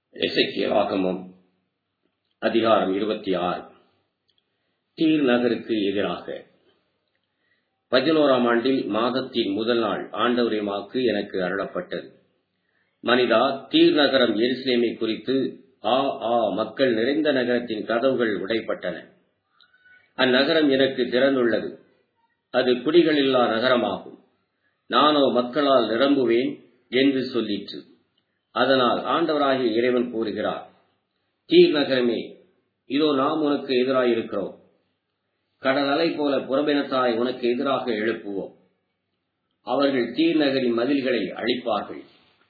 எசைக்கியலாகமம் அதிகாரம் இருபத்தி ஆறு தீர் நகருக்கு எதிராக பதினோராம் ஆண்டில் மாதத்தின் முதல் நாள் ஆண்டவரின் வாக்கு எனக்கு அருளப்பட்டது மனிதா தீர் நகரம் எருசலேமை குறித்து ஆ ஆ மக்கள் நிறைந்த நகரத்தின் கதவுகள் உடைப்பட்டன அந்நகரம் எனக்கு திறந்துள்ளது அது குடிகளில்லா நகரமாகும் நானோ மக்களால் நிரம்புவேன் என்று சொல்லிற்று அதனால் ஆண்டவராகிய இறைவன் கூறுகிறார் தீர் நகரமே இதோ நாம் உனக்கு எதிராயிருக்கிறோம் கடல் அலை போல புறபினத்தாய் உனக்கு எதிராக எழுப்புவோம் அவர்கள் தீர் நகரின் மதில்களை அழிப்பார்கள்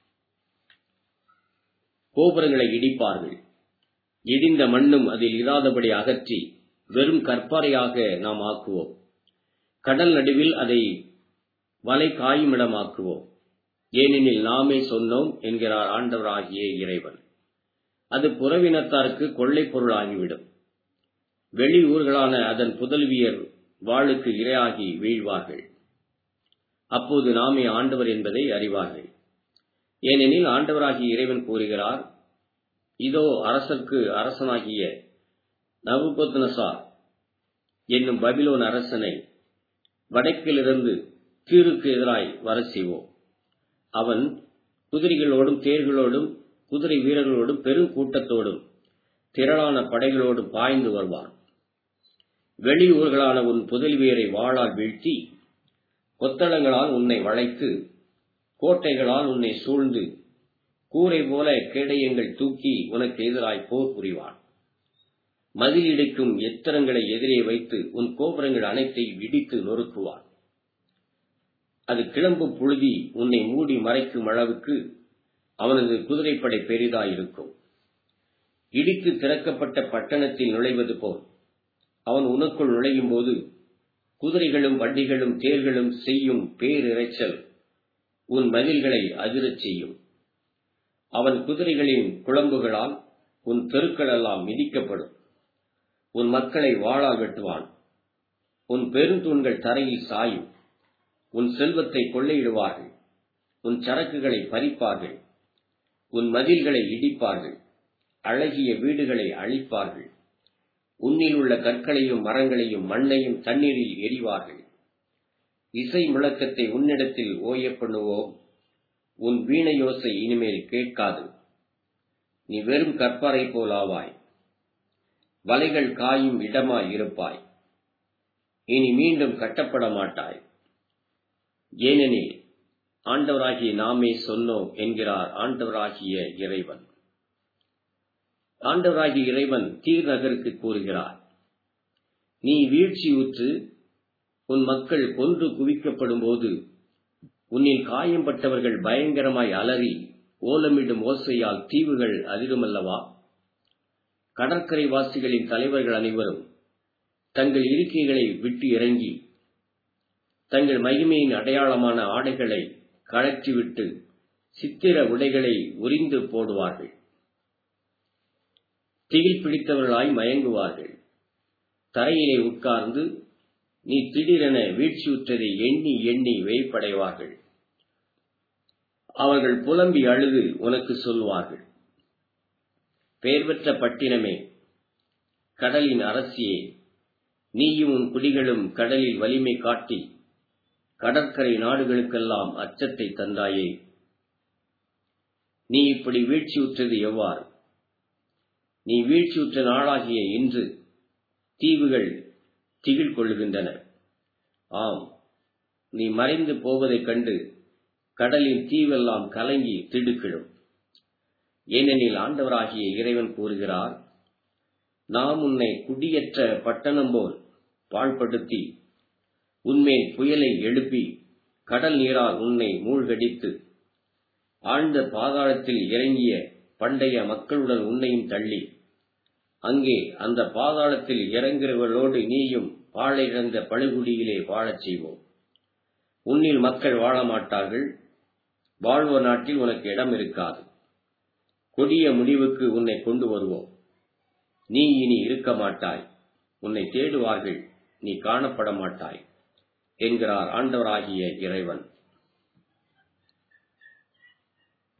கோபுரங்களை இடிப்பார்கள் இடிந்த மண்ணும் அதில் இராதபடி அகற்றி வெறும் கற்பாறையாக நாம் ஆக்குவோம் கடல் நடுவில் அதை வலை காயுமிடமாக்குவோம் ஏனெனில் நாமே சொன்னோம் என்கிறார் ஆண்டவராகிய இறைவன் அது புறவினத்தாருக்கு கொள்ளை பொருளாகிவிடும் வெளி ஊர்களான அதன் புதல்வியர் வாளுக்கு இரையாகி வீழ்வார்கள் அப்போது நாமே ஆண்டவர் என்பதை அறிவார்கள் ஏனெனில் ஆண்டவராகிய இறைவன் கூறுகிறார் இதோ அரசர்க்கு அரசனாகிய நபுபத்னசார் என்னும் பபிலோன் அரசனை வடக்கிலிருந்து தீருக்கு எதிராய் வர செய்வோம் அவன் குதிரைகளோடும் தேர்களோடும் குதிரை வீரர்களோடும் பெரும் கூட்டத்தோடும் திரளான படைகளோடும் பாய்ந்து வருவான் வெளியூர்களான உன் புதல்வியரை வாளால் வீழ்த்தி கொத்தளங்களால் உன்னை வளைத்து கோட்டைகளால் உன்னை சூழ்ந்து கூரை போல கேடயங்கள் தூக்கி உனக்கு எதிராய் போர் புரிவான் மதில் இடிக்கும் எத்திரங்களை எதிரே வைத்து உன் கோபுரங்கள் அனைத்தையும் இடித்து நொறுக்குவான் அது கிளம்பும் புழுதி உன்னை மூடி மறைக்கும் அளவுக்கு அவனது குதிரைப்படை பெரிதாயிருக்கும் இடித்து திறக்கப்பட்ட பட்டணத்தில் நுழைவது போல் அவன் உனக்குள் நுழையும் போது குதிரைகளும் வண்டிகளும் தேர்களும் செய்யும் பேரிரைச்சல் உன் மதில்களை அதிரச் செய்யும் அவன் குதிரைகளின் குழம்புகளால் உன் தெருக்கள் எல்லாம் மிதிக்கப்படும் உன் மக்களை வாழால் வெட்டுவான் உன் பெருந்தூண்கள் தரையில் சாயும் உன் செல்வத்தை கொள்ளையிடுவார்கள் உன் சரக்குகளை பறிப்பார்கள் உன் மதில்களை இடிப்பார்கள் அழகிய வீடுகளை அழிப்பார்கள் உன்னில் உள்ள கற்களையும் மரங்களையும் மண்ணையும் தண்ணீரில் எரிவார்கள் இசை முழக்கத்தை உன்னிடத்தில் ஓய பண்ணுவோம் உன் வீணையோசை இனிமேல் கேட்காது நீ வெறும் கற்பாறை போலாவாய் வலைகள் காயும் இடமாய் இருப்பாய் இனி மீண்டும் கட்டப்பட மாட்டாய் ஏனெனில் ஆண்டவராகிய நாமே சொன்னோம் என்கிறார் ஆண்டவராகிய இறைவன் ஆண்டவராகிய இறைவன் தீர் நகருக்கு கூறுகிறார் நீ வீழ்ச்சியுற்று உன் மக்கள் கொன்று குவிக்கப்படும் போது உன்னில் காயம்பட்டவர்கள் பயங்கரமாய் அலறி ஓலமிடும் ஓசையால் தீவுகள் அதிருமல்லவா கடற்கரை வாசிகளின் தலைவர்கள் அனைவரும் தங்கள் இருக்கைகளை விட்டு இறங்கி தங்கள் மகிமையின் அடையாளமான ஆடைகளை கழற்றிவிட்டு சித்திர உடைகளை உரிந்து போடுவார்கள் திகில் பிடித்தவர்களாய் மயங்குவார்கள் தரையிலே உட்கார்ந்து நீ திடீரென வீழ்ச்சியுற்றதை எண்ணி எண்ணி வெய்ப்படைவார்கள் அவர்கள் புலம்பி அழுது உனக்கு சொல்வார்கள் பெயர் பெற்ற பட்டினமே கடலின் அரசியே நீயும் உன் குடிகளும் கடலில் வலிமை காட்டி கடற்கரை நாடுகளுக்கெல்லாம் அச்சத்தை தந்தாயே நீ இப்படி வீழ்ச்சியுற்றது எவ்வாறு நீ வீழ்ச்சியுற்ற நாளாகிய இன்று தீவுகள் திகில் கொள்ளுகின்றன ஆம் நீ மறைந்து போவதைக் கண்டு கடலின் தீவெல்லாம் கலங்கி திடுக்கிடும் ஏனெனில் ஆண்டவராகிய இறைவன் கூறுகிறார் நாம் உன்னை குடியற்ற பட்டணம் போல் பாழ்படுத்தி உன்மேல் புயலை எழுப்பி கடல் நீரால் உன்னை மூழ்கடித்து ஆழ்ந்த பாதாளத்தில் இறங்கிய பண்டைய மக்களுடன் உன்னையும் தள்ளி அங்கே அந்த பாதாளத்தில் இறங்குகிறவர்களோடு நீயும் வாழிழந்த பழுகுடியிலே வாழச் செய்வோம் உன்னில் மக்கள் வாழ மாட்டார்கள் வாழ்வோர் நாட்டில் உனக்கு இடம் இருக்காது கொடிய முடிவுக்கு உன்னை கொண்டு வருவோம் நீ இனி இருக்க மாட்டாய் உன்னை தேடுவார்கள் நீ காணப்பட மாட்டாய் என்கிறார் ஆண்டவராகிய இறைவன்